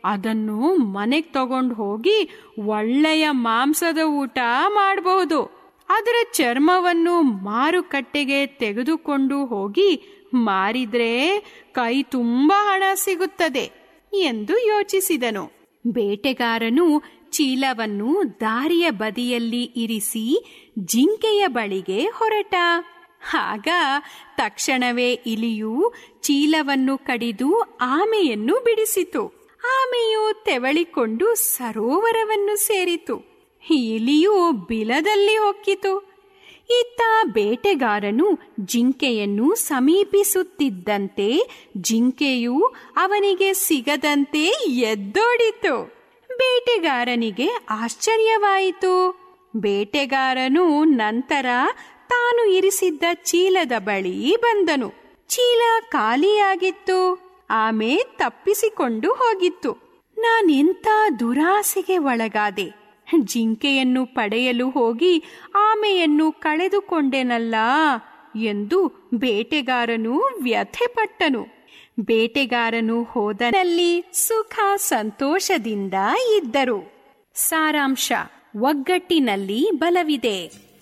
ಅದನ್ನು ಮನೆಗೆ ತಗೊಂಡು ಹೋಗಿ ಒಳ್ಳೆಯ ಮಾಂಸದ ಊಟ ಮಾಡಬಹುದು ಅದರ ಚರ್ಮವನ್ನು ಮಾರುಕಟ್ಟೆಗೆ ತೆಗೆದುಕೊಂಡು ಹೋಗಿ ಮಾರಿದ್ರೆ ಕೈ ತುಂಬಾ ಹಣ ಸಿಗುತ್ತದೆ ಎಂದು ಯೋಚಿಸಿದನು ಬೇಟೆಗಾರನು ಚೀಲವನ್ನು ದಾರಿಯ ಬದಿಯಲ್ಲಿ ಇರಿಸಿ ಜಿಂಕೆಯ ಬಳಿಗೆ ಹೊರಟ ಆಗ ತಕ್ಷಣವೇ ಇಲಿಯು ಚೀಲವನ್ನು ಕಡಿದು ಆಮೆಯನ್ನು ಬಿಡಿಸಿತು ಆಮೆಯು ತೆವಳಿಕೊಂಡು ಸರೋವರವನ್ನು ಸೇರಿತು ಇಲಿಯು ಬಿಲದಲ್ಲಿ ಹೊಕ್ಕಿತು ಇತ್ತ ಬೇಟೆಗಾರನು ಜಿಂಕೆಯನ್ನು ಸಮೀಪಿಸುತ್ತಿದ್ದಂತೆ ಜಿಂಕೆಯು ಅವನಿಗೆ ಸಿಗದಂತೆ ಎದ್ದೋಡಿತು ಬೇಟೆಗಾರನಿಗೆ ಆಶ್ಚರ್ಯವಾಯಿತು ಬೇಟೆಗಾರನು ನಂತರ ತಾನು ಇರಿಸಿದ್ದ ಚೀಲದ ಬಳಿ ಬಂದನು ಚೀಲ ಖಾಲಿಯಾಗಿತ್ತು ಆಮೆ ತಪ್ಪಿಸಿಕೊಂಡು ಹೋಗಿತ್ತು ನಾನೆಂಥ ದುರಾಸೆಗೆ ಒಳಗಾದೆ ಜಿಂಕೆಯನ್ನು ಪಡೆಯಲು ಹೋಗಿ ಆಮೆಯನ್ನು ಕಳೆದುಕೊಂಡೆನಲ್ಲ ಎಂದು ಬೇಟೆಗಾರನು ವ್ಯಥೆಪಟ್ಟನು ಬೇಟೆಗಾರನು ಹೋದನಲ್ಲಿ ಸುಖ ಸಂತೋಷದಿಂದ ಇದ್ದರು ಸಾರಾಂಶ ಒಗ್ಗಟ್ಟಿನಲ್ಲಿ ಬಲವಿದೆ